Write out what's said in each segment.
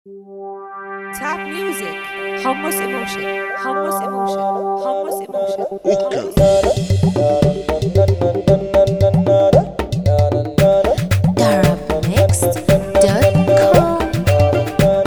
Tap music. Hummus emotion. Hummus emotion. Hummus emotion. Hummus Darabmixed.com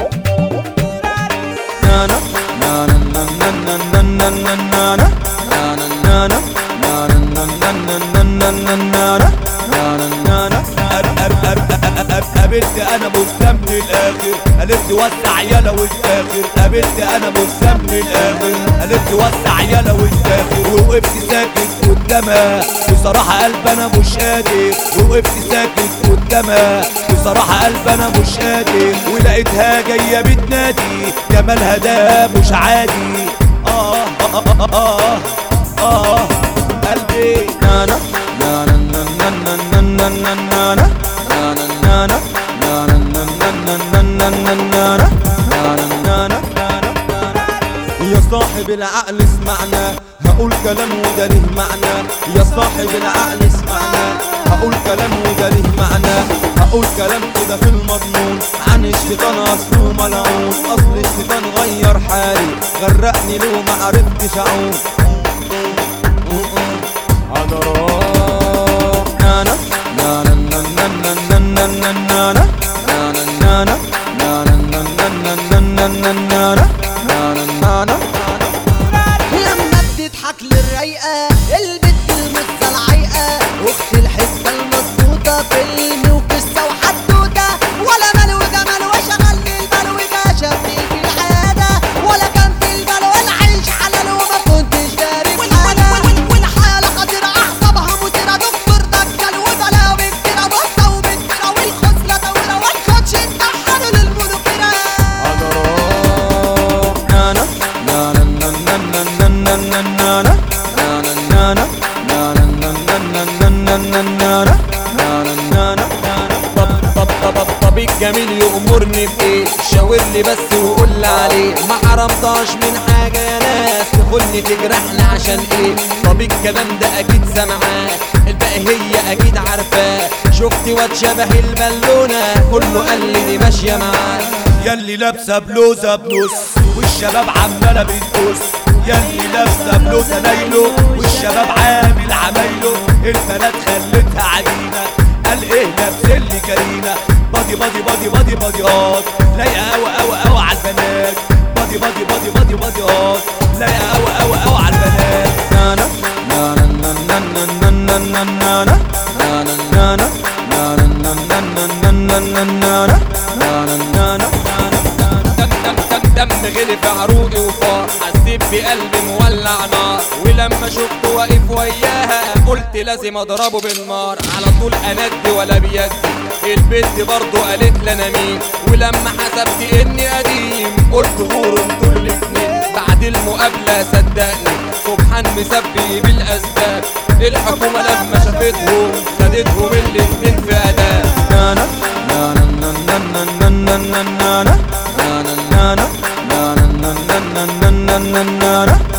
قابلت انا مهتم الاخر قالت لي وسع يلا والتاخر قابلت انا مهتم الاخر قالت لي وسع يلا والتاخر ووقفت ساكت قدامها بصراحة قلب انا مش قادر ووقفت ساكت قدامها بصراحة قلب انا مش قادر ولقيتها جاية بتنادي جمالها ده مش عادي اه اه اه اه, آه, آه قلبي نانا نانا نانا نانا نانا نانا يا صاحب العقل اسمعنا هقول كلام وده ليه معنى يا صاحب العقل اسمعنا هقول كلام وده ليه معنى هقول كلام كده في المضمون عن الشيطان اصله ملعون اصل الشيطان غير حالي غرقني لو ما عرفتش اعوم انا راح نانا نانا نانا نانا نانا نانا نانا نانا نانا نانا نانا نانا نانا لما بتضحك للرايقة البت المصة العايقة اخت الحتة المظبوطة فيلم وقصة وحدوتة ولا مال وجمال وشغل البال وكشفني في العادة ولا كان في البال ولا عيش حلال وما كنتش داري حاجة والحالة خطيرة أعصابها مثيرة دكتور دجال وبلاوي كتيرة بصة وبتيرة والخصلة طويلة والكوتش اتدحروا للمذكرة انا راح نانا نانا نانا نانا نانا نانا نانا طب الجميل يأمرني بإيه شاور لي بس وقول لي عليه ما حرمتهاش من حاجة يا ناس تخلني تجرحني عشان ايه طب الكلام ده اكيد سامعاه الباقي هي اكيد عارفاه شفت واد شبه البالونة كله قال لي دي ماشية معاه ياللي لابسة بلوزة بنص والشباب عمالة بتبص ياللي لابسة بلوزة نايلو والشباب عامل عمايله البنات خلتها عجينة قال ايه لابسلي كريمة بادي بادي بادي بادي بادي هات لايقة اوي اوي اوي عالبنات بادي بادي بادي بادي بادي هات لايقة اوي اوي اوي عالبنات نانا نانا نانا نانا نانا نانا نانا نانا نانا نانا نانا نانا نانا دم دم دم دم غلي في عروقي وفار حسيت بقلبي مولع نار ولما شفته واقف وياها قلت لازم اضربه بالنار على طول اندي ولا بيدي البنت برضه قالت لي انا مين ولما حسبت اني قديم قلت غوروا انتوا الاتنين بعد المقابلة صدقني سبحان مسبي بالاسباب الحكومة لما شافتهم خدتهم الاتنين في اداء نانا نانا نانا نانا نانا نانا نانا نانا نانا نانا نانا نانا